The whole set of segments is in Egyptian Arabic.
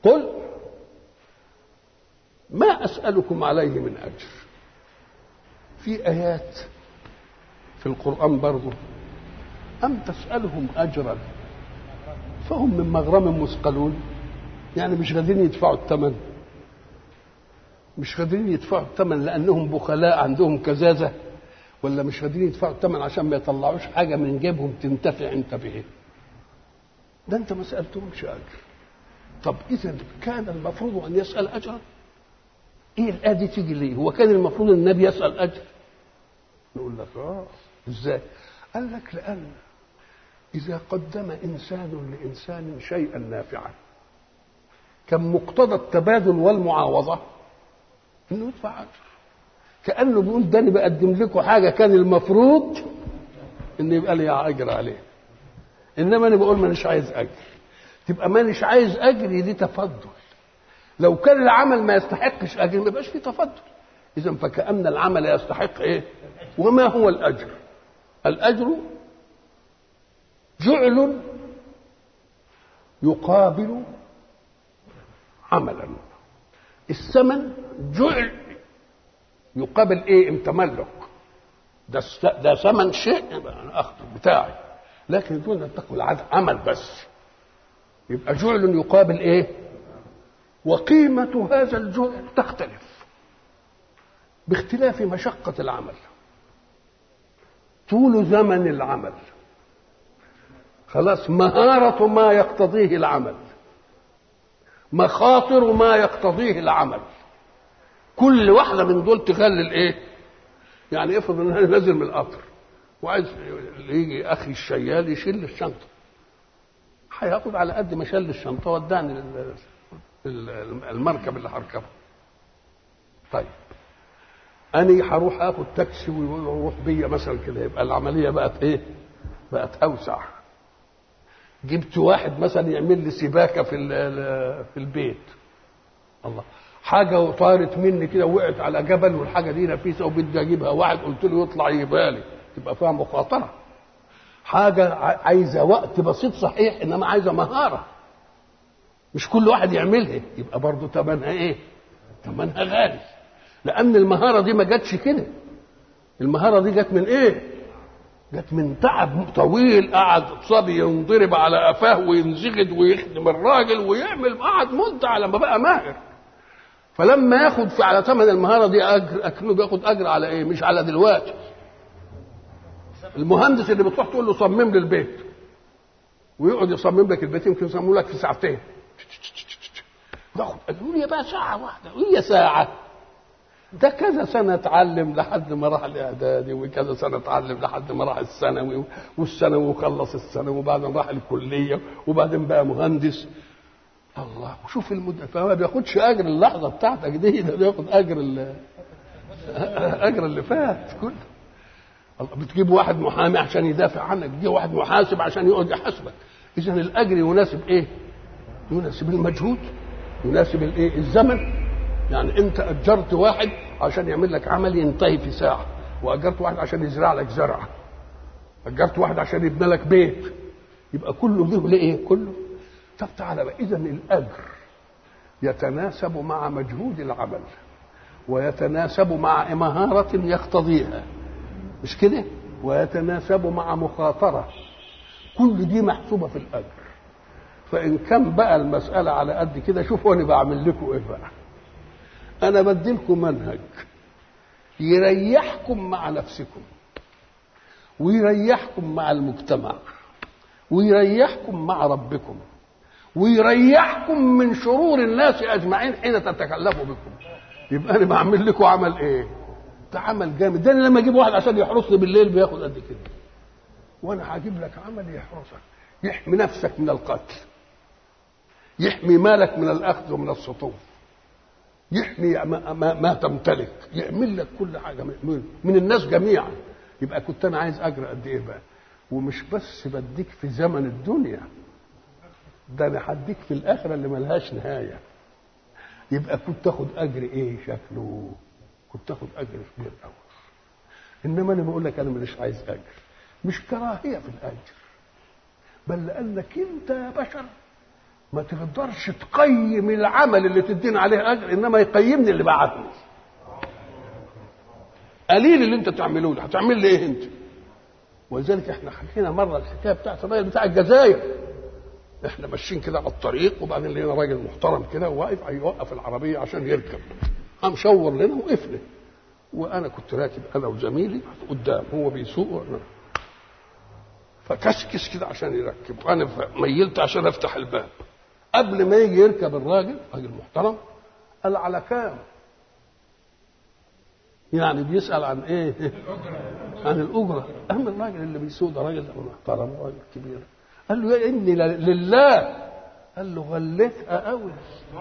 قل ما أسألكم عليه من أجر في آيات في القرآن برضه أم تسألهم أجرا فهم من مغرم مثقلون يعني مش قادرين يدفعوا الثمن مش قادرين يدفعوا الثمن لأنهم بخلاء عندهم كزازة ولا مش قادرين يدفعوا الثمن عشان ما يطلعوش حاجة من جيبهم تنتفع أنت به ده أنت ما سألتهمش أجر طب إذا كان المفروض أن يسأل أجرا إيه الآية دي تيجي ليه؟ هو كان المفروض النبي يسأل أجر نقول لك آه إزاي؟ قال لك لأن إذا قدم إنسان لإنسان شيئا نافعا كان مقتضى التبادل والمعاوضة إنه يدفع أجر كأنه بيقول ده أنا بقدم لكم حاجة كان المفروض إن يبقى لي أجر عليه إنما أنا بقول مانيش عايز أجر تبقى مانيش عايز أجر دي تفضل لو كان العمل ما يستحقش أجر ما يبقاش فيه تفضل إذا فكأن العمل يستحق إيه وما هو الأجر الأجر جعل يقابل عملا الثمن جعل يقابل ايه انت ملك ده ده ثمن شيء يبقى انا اخذه بتاعي لكن دون ان تقبل عمل بس يبقى جعل يقابل ايه وقيمة هذا الجعل تختلف باختلاف مشقة العمل طول زمن العمل خلاص مهارة ما يقتضيه العمل مخاطر ما يقتضيه العمل كل واحدة من دول تخلي الايه يعني افرض ان انا نازل من القطر وعايز يجي اخي الشيال يشيل الشنطه هياخد على قد ما شال الشنطه ودعني المركب اللي هركبه طيب انا هروح اخد تاكسي ويروح بيا مثلا كده يبقى العمليه بقت ايه بقت اوسع جبت واحد مثلا يعمل لي سباكه في في البيت الله حاجه طارت مني كده وقعت على جبل والحاجه دي نفيسه وبدي اجيبها واحد قلت له يطلع يجيبها لي تبقى فيها مخاطره حاجه عايزه وقت بسيط صحيح انما عايزه مهاره مش كل واحد يعملها يبقى برضه ثمنها ايه ثمنها غالي لان المهاره دي ما جاتش كده المهاره دي جت من ايه جت من تعب طويل قعد صبي ينضرب على قفاه وينزغد ويخدم الراجل ويعمل قعد مده على ما بقى ماهر فلما ياخد في على ثمن المهاره دي اجر اكنه بياخد اجر على ايه مش على دلوقتي المهندس اللي بتروح تقول له صمم لي البيت ويقعد يصمم لك البيت يمكن يصممه لك في ساعتين تاخد قالوا لي بقى ساعه واحده وهي ساعه ده كذا سنة اتعلم لحد ما راح الإعدادي وكذا سنة اتعلم لحد ما راح الثانوي والثانوي وخلص الثانوي وبعدين راح الكلية وبعدين بقى مهندس الله وشوف المدة فما بياخدش أجر اللحظة بتاعتك دي ده بياخد أجر أجر اللي فات كله بتجيب واحد محامي عشان يدافع عنك تجيب واحد محاسب عشان يقعد يحاسبك إذا الأجر يناسب إيه؟ يناسب المجهود يناسب الإيه؟ الزمن يعني انت اجرت واحد عشان يعمل لك عمل ينتهي في ساعه واجرت واحد عشان يزرع لك زرعه اجرت واحد عشان يبني لك بيت يبقى كله له لايه كله طب تعالى بقى اذا الاجر يتناسب مع مجهود العمل ويتناسب مع مهارة يقتضيها مش كده ويتناسب مع مخاطرة كل دي محسوبة في الأجر فإن كان بقى المسألة على قد كده شوفوا أنا بعمل لكم إيه بقى انا بدي لكم منهج يريحكم مع نفسكم ويريحكم مع المجتمع ويريحكم مع ربكم ويريحكم من شرور الناس اجمعين حين تتكلفوا بكم يبقى انا بعمل لكم عمل ايه ده عمل جامد ده أنا لما اجيب واحد عشان يحرسني بالليل بياخد قد كده وانا هجيب لك عمل يحرسك يحمي نفسك من القتل يحمي مالك من الاخذ ومن السطو يحمي ما, ما, ما تمتلك يعمل لك كل حاجه من, من الناس جميعا يبقى كنت انا عايز اجر قد ايه بقى ومش بس بديك في زمن الدنيا ده انا هديك في الاخره اللي ملهاش نهايه يبقى كنت تاخد اجر ايه شكله كنت تاخد اجر كبير قوي انما انا بقول لك انا مش عايز اجر مش كراهيه في الاجر بل لانك انت يا بشر ما تقدرش تقيم العمل اللي تدين عليه اجر انما يقيمني اللي بعتني قليل اللي انت تعمله لي هتعمل لي ايه انت ولذلك احنا حكينا مره الحكايه بتاعت الراجل بتاع الجزائر احنا ماشيين كده على الطريق وبعدين لقينا راجل محترم كده واقف هيوقف العربيه عشان يركب قام شور لنا وقف لي وانا كنت راكب انا وزميلي قدام هو بيسوق وانا فكسكس كده عشان يركب وانا ميلت عشان افتح الباب قبل ما يجي يركب الراجل راجل محترم قال على كام يعني بيسال عن ايه عن الاجره اما الراجل اللي بيسوق ده راجل محترم راجل كبير قال له يا اني لله قال له غليتها قوي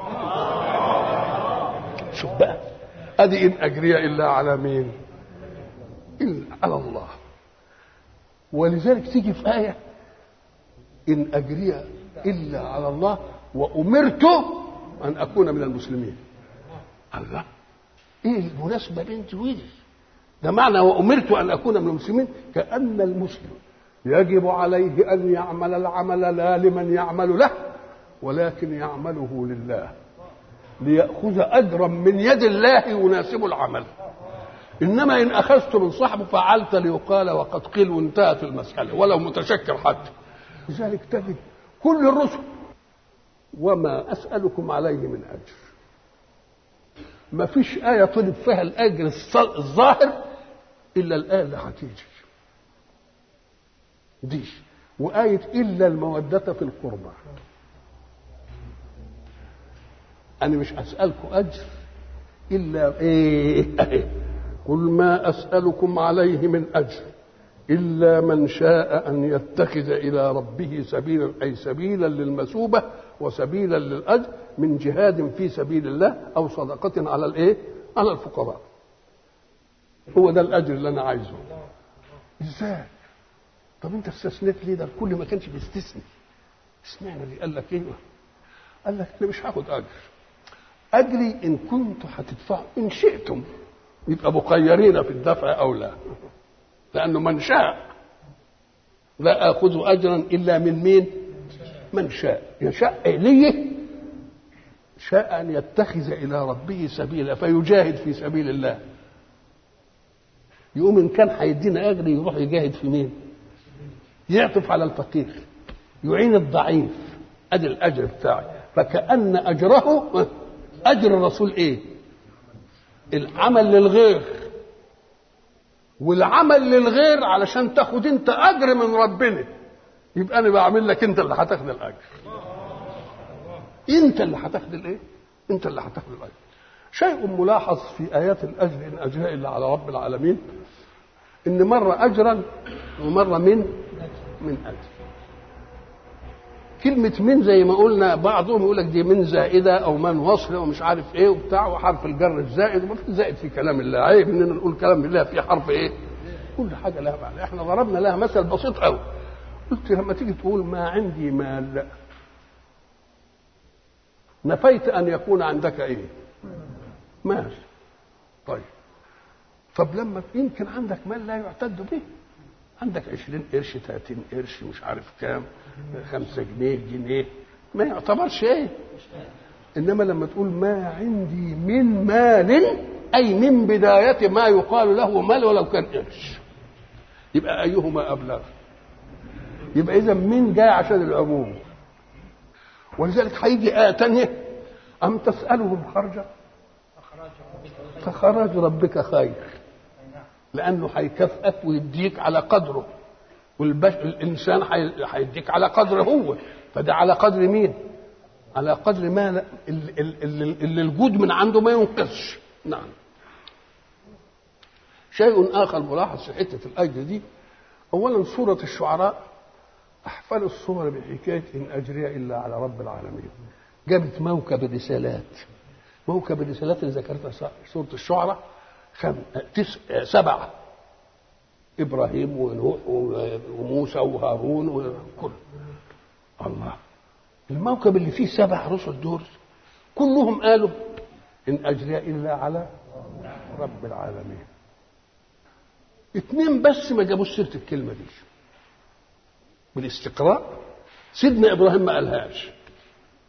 شوف بقى ادي ان اجري الا على مين الا على الله ولذلك تيجي في ايه ان اجري الا على الله وامرت ان اكون من المسلمين الله ايه المناسبه بين ودي ده معنى وامرت ان اكون من المسلمين كان المسلم يجب عليه ان يعمل العمل لا لمن يعمل له ولكن يعمله لله ليأخذ أجرا من يد الله يناسب العمل إنما إن أخذت من صاحبه فعلت ليقال وقد قيل وانتهت المسألة ولو متشكر حتى لذلك تجد كل الرسل وما أسألكم عليه من أجر ما فيش آية طلب فيها الأجر الظاهر إلا الآية اللي هتيجي دي وآية إلا المودة في القربى أنا مش أسألكم أجر إلا إيه قل ما أسألكم عليه من أجر إلا من شاء أن يتخذ إلى ربه سبيلا أي سبيلا للمثوبة وسبيلا للأجر من جهاد في سبيل الله أو صدقة على الإيه؟ على الفقراء. هو ده الأجر اللي أنا عايزه. إزاي؟ طب أنت استثنيت ليه ده الكل ما كانش بيستثني. اشمعنى دي؟ قال لك إيه؟ قال لك أنا مش هاخد أجر. أجري إن كنتوا هتدفعوا إن شئتم يبقى مخيرين في الدفع أو لا لأنه من شاء لا آخذ أجرا إلا من مين من شاء يشاء ليه شاء أن يتخذ إلى ربه سبيلا فيجاهد في سبيل الله يقوم إن كان هيدينا أجر يروح يجاهد في مين يعطف على الفقير يعين الضعيف أدي الأجر بتاعي فكأن أجره أجر الرسول إيه العمل للغير والعمل للغير علشان تاخد انت اجر من ربنا يبقى انا بعمل لك انت اللي هتاخد الاجر انت اللي هتاخد الايه انت اللي هتاخد الاجر شيء ملاحظ في ايات الاجر ان اجر الا على رب العالمين ان مره اجرا ومره من من اجر كلمة من زي ما قلنا بعضهم يقول لك دي من زائدة أو من وصل ومش عارف إيه وبتاع وحرف الجر الزائد وما في زائد في كلام الله عيب إننا نقول كلام الله في حرف إيه؟ كل حاجة لها معنى إحنا ضربنا لها مثل بسيط أوي قلت لما تيجي تقول ما عندي مال نفيت أن يكون عندك إيه؟ مال طيب طب لما يمكن عندك مال لا يعتد به عندك عشرين قرش تلاتين قرش مش عارف كام خمسة جنيه جنيه ما يعتبرش ايه انما لما تقول ما عندي من مال اي من بداية ما يقال له مال ولو كان قرش يبقى ايهما ابلغ يبقى اذا من جاي عشان العموم ولذلك هيجي آية تانية أم تسألهم خرجا فخرج ربك خير لانه هيكافئك ويديك على قدره والبش... الانسان هيديك على قدره هو فده على قدر مين على قدر ما اللي, اللي الجود من عنده ما ينقصش نعم شيء اخر ملاحظ في حته الاجر دي اولا سوره الشعراء احفل الصور بحكايه ان اجري الا على رب العالمين جابت موكب الرسالات موكب الرسالات اللي ذكرتها سوره الشعراء خم... تس... سبعة إبراهيم ونوح وموسى وهارون وكل الله الموكب اللي فيه سبع رسل دول كلهم قالوا إن أجري إلا على رب العالمين اتنين بس ما جابوش سيرة الكلمة دي بالاستقراء سيدنا إبراهيم ما قالهاش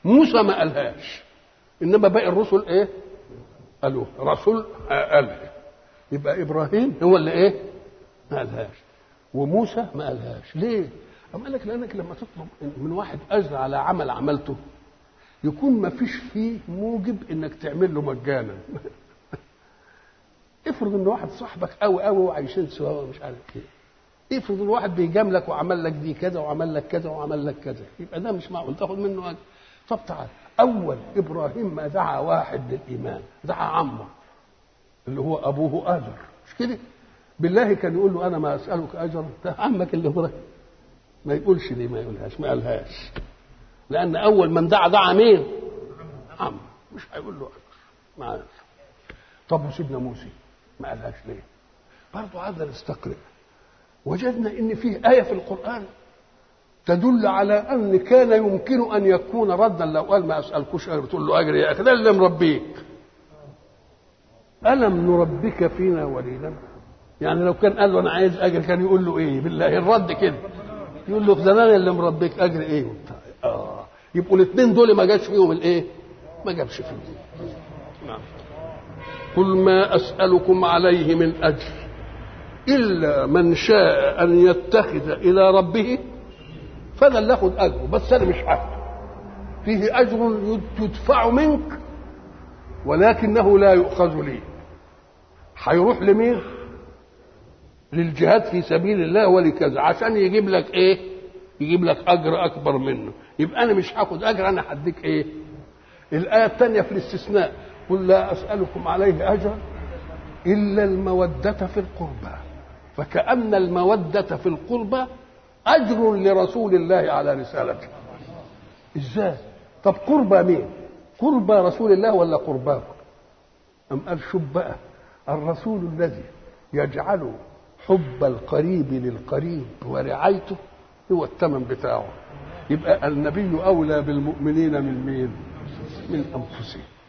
موسى ما قالهاش انما باقي الرسل ايه قالوا رسول قال يبقى ابراهيم هو اللي ايه ما قالهاش وموسى ما قالهاش ليه أم قال لك لانك لما تطلب من واحد اجر على عمل عملته يكون ما فيش فيه موجب انك تعمل له مجانا افرض ان واحد صاحبك قوي قوي وعايشين سوا ومش عارف ايه افرض ان واحد بيجاملك وعمل لك دي كذا وعمل لك كذا وعمل لك كذا يبقى ده مش معقول تاخد منه اجر طب تعال اول ابراهيم ما دعا واحد للايمان دعا عمه اللي هو ابوه اجر مش كده بالله كان يقول له انا ما اسالك اجرا ده عمك اللي ابراهيم ما يقولش ليه ما يقولهاش ما قالهاش لان اول من دعا دعا مين عم مش هيقول له اجر ما عارف طب وسيدنا موسى ما قالهاش ليه برضه عايزنا نستقرئ وجدنا ان فيه ايه في القران تدل على ان كان يمكن ان يكون ردا لو قال ما اسالكوش اجر تقول له اجر يا اخي ده اللي مربيك الم نربك فينا وليدا يعني لو كان قال له انا عايز اجر كان يقول له ايه بالله الرد كده يقول له ده انا اللي مربيك اجر ايه اه يبقوا الاثنين دول ما جاش فيهم الايه ما جابش فيهم نعم قل ما اسالكم عليه من اجر الا من شاء ان يتخذ الى ربه فانا اللي اخذ اجره بس انا مش هاخده فيه اجر يدفع منك ولكنه لا يؤخذ لي هيروح لمين للجهاد في سبيل الله ولكذا عشان يجيب لك ايه يجيب لك اجر اكبر منه يبقى انا مش هاخد اجر انا هديك ايه الايه الثانيه في الاستثناء قل لا اسالكم عليه اجرا الا الموده في القربى فكأن المودة في القربى أجر لرسول الله على رسالته إزاي طب قربى مين قربى رسول الله ولا قرباه أم قال شوف بقى الرسول الذي يجعل حب القريب للقريب ورعايته هو الثمن بتاعه يبقى النبي أولى بالمؤمنين من مين من أنفسهم